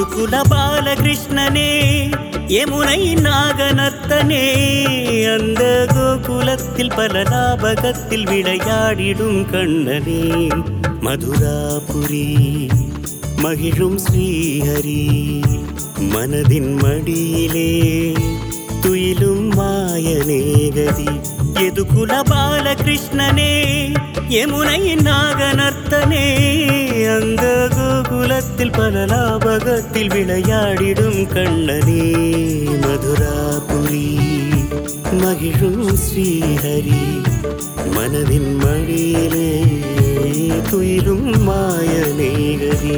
எதுகுல பாலகிருஷ்ணனே யமுனை நாகநத்தனே அந்த கோகுலத்தில் பல லாபகத்தில் விளையாடிடும் கண்ணனே மதுராபுரி மகிழும் ஸ்ரீஹரி மனதின் மடியிலே துயிலும் மாயநேகதி எதுகுல பாலகிருஷ்ணனே யமுனை நாகநர்த்தனே அந்த கோகுலத்தில் பல லாபகத்தில் விளையாடிடும் கண்ணனே மதுராபுரி மகிழும் ஸ்ரீஹரி மனதின் மடியிலே துயிலும் மாயநேகதி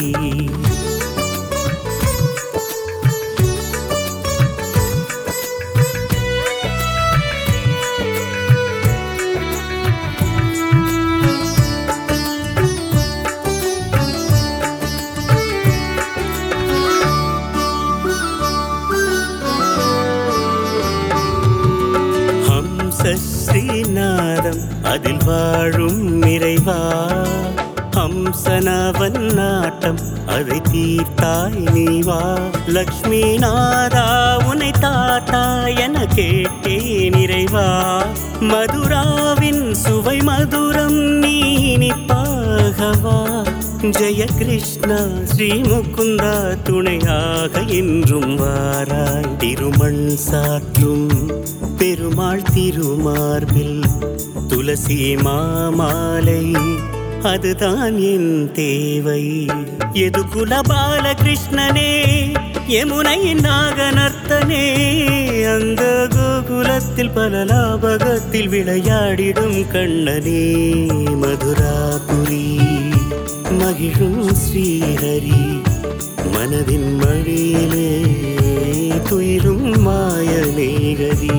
ஹம்ச ஸ்ரீநாதம் அதில் வாழும் நிறைவா ஹம்சனவன் நாட்டம் அதை தீர்த்தாய் நீவா லக்ஷ்மி நாதா உனை தாத்தா என கேட்டே நிறைவா மதுராவின் சுவை மதுரம் நீ இனிப்பாகவா ஜெய கிருஷ்ணா ஸ்ரீ முகுந்தா துணையாக என்றும் வாராய் திருமண் சாற்றும் பெருமாள் திருமார்பில் துளசி மாமாலை அதுதான் என் தேவை எதுகுல பாலகிருஷ்ணனே யமுனை நாகநர்த்தனே அந்த கோகுலத்தில் பல லாபகத்தில் விளையாடிடும் கண்ணனே மதுராபுரி மகிழும் ஸ்ரீஹரி மனதின் மடியிலே துயிலும் மாயநேகதி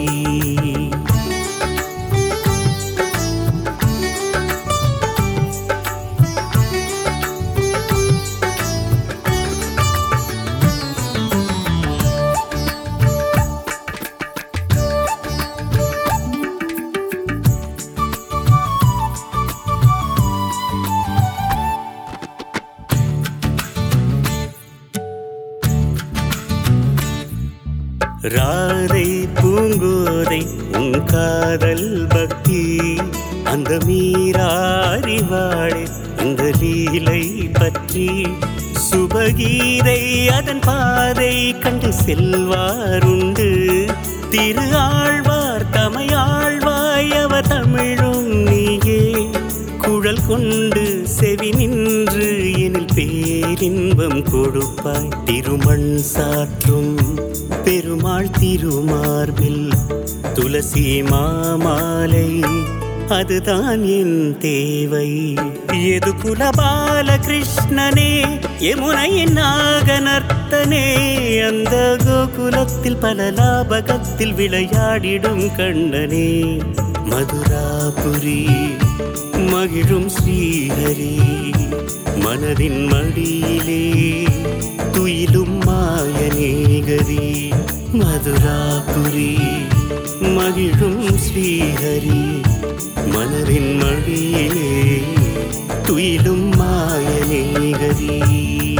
ராதை பூங்கோதை உன் காதல் பக்தி அந்த மீறாரிவாழே இந்த லீலை பற்றி சுபகீதை அதன் பாதை கண்டு செல்வாருண்டு திரு ஆழ்வார் தமையாழ்வாய் அவர் தமிழும் நீயே குழல் கொண்டு செவி நின்று எனில் பேரின்பம் கொடுப்பாய் திருமண் சாற்றும் பெருமாள் திருமார்பில் துளசி மாமாலை அதுதான் என் தேவை எது குலபால கிருஷ்ணனே யமுனை நாகநர்த்தனே அந்த கோகுலத்தில் பல லாபகத்தில் விளையாடிடும் கண்ணனே மதுராபுரி மகிழும் ஸ்ரீஹரி மனதின் மடியிலே துயிலும் மாயநேகரி மதுராபுரி மகிழும் ஸ்ரீஹரி மனதின் மடியிலே துயிலும் மாயநேகரி